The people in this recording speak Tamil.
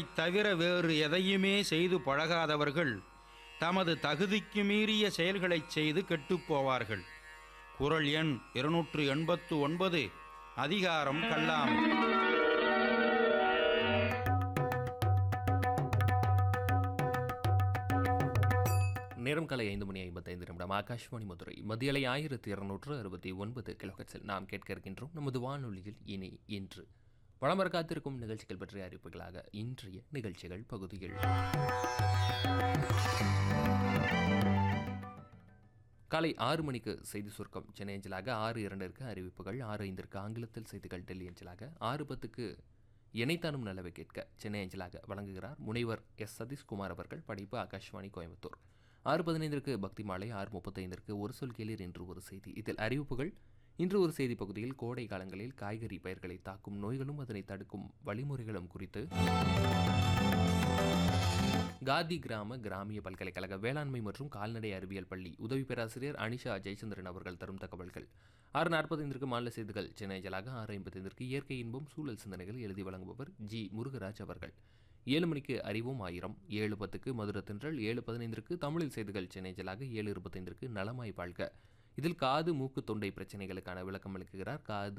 தவிர வேறு எதையுமே செய்து பழகாதவர்கள் தமது தகுதிக்கு மீறிய செயல்களைச் செய்து கெட்டுப்போவார்கள் குறள் எண் இருநூற்று எண்பத்து ஒன்பது அதிகாரம் கல்லாமை நேரம் காலை ஐந்து மணி ஐம்பத்தைந்து நிமிடம் ஆகாஷ்வாணி மதுரை மத்தியலை ஆயிரத்தி இருநூற்று அறுபத்தி ஒன்பது கிலோஹெட்ஸில் நாம் கேட்க இருக்கின்றோம் நமது வானொலியில் இனி இன்று பழமர காத்திருக்கும் நிகழ்ச்சிகள் பற்றிய அறிவிப்புகளாக இன்றைய நிகழ்ச்சிகள் பகுதியில் காலை ஆறு மணிக்கு செய்தி சுருக்கம் சென்னை அஞ்சலாக ஆறு இரண்டிற்கு அறிவிப்புகள் ஆறு ஐந்திற்கு ஆங்கிலத்தில் செய்திகள் டெல்லி அஞ்சலாக ஆறு பத்துக்கு இணைத்தானும் நலவை கேட்க சென்னை அஞ்சலாக வழங்குகிறார் முனைவர் எஸ் சதீஷ்குமார் அவர்கள் படிப்பு ஆகாஷ்வாணி கோயம்புத்தூர் ஆறு பதினைந்திற்கு பக்தி மாலை ஆறு முப்பத்தைந்திற்கு ஒரு சொல் கேளீர் என்று ஒரு செய்தி இதில் அறிவிப்புகள் இன்று ஒரு செய்தி பகுதியில் கோடை காலங்களில் காய்கறி பயிர்களை தாக்கும் நோய்களும் அதனை தடுக்கும் வழிமுறைகளும் குறித்து காதி கிராம கிராமிய பல்கலைக்கழக வேளாண்மை மற்றும் கால்நடை அறிவியல் பள்ளி உதவி பேராசிரியர் அனிஷா ஜெயச்சந்திரன் அவர்கள் தரும் தகவல்கள் ஆறு நாற்பத்தைந்திற்கு மாநில செய்திகள் சென்னை ஜலாக ஆறு ஐம்பத்தைந்திற்கு இயற்கை இன்பம் சூழல் சிந்தனைகள் எழுதி வழங்குபவர் ஜி முருகராஜ் அவர்கள் ஏழு மணிக்கு அறிவோம் ஆயிரம் ஏழு பத்துக்கு மதுர தென்றல் ஏழு பதினைந்திற்கு தமிழில் செய்திகள் சென்னை ஜலாக ஏழு இருபத்தைந்திற்கு நலமாய் வாழ்க இதில் காது மூக்கு தொண்டை பிரச்சனைகளுக்கான விளக்கம் அளிக்கிறார் காது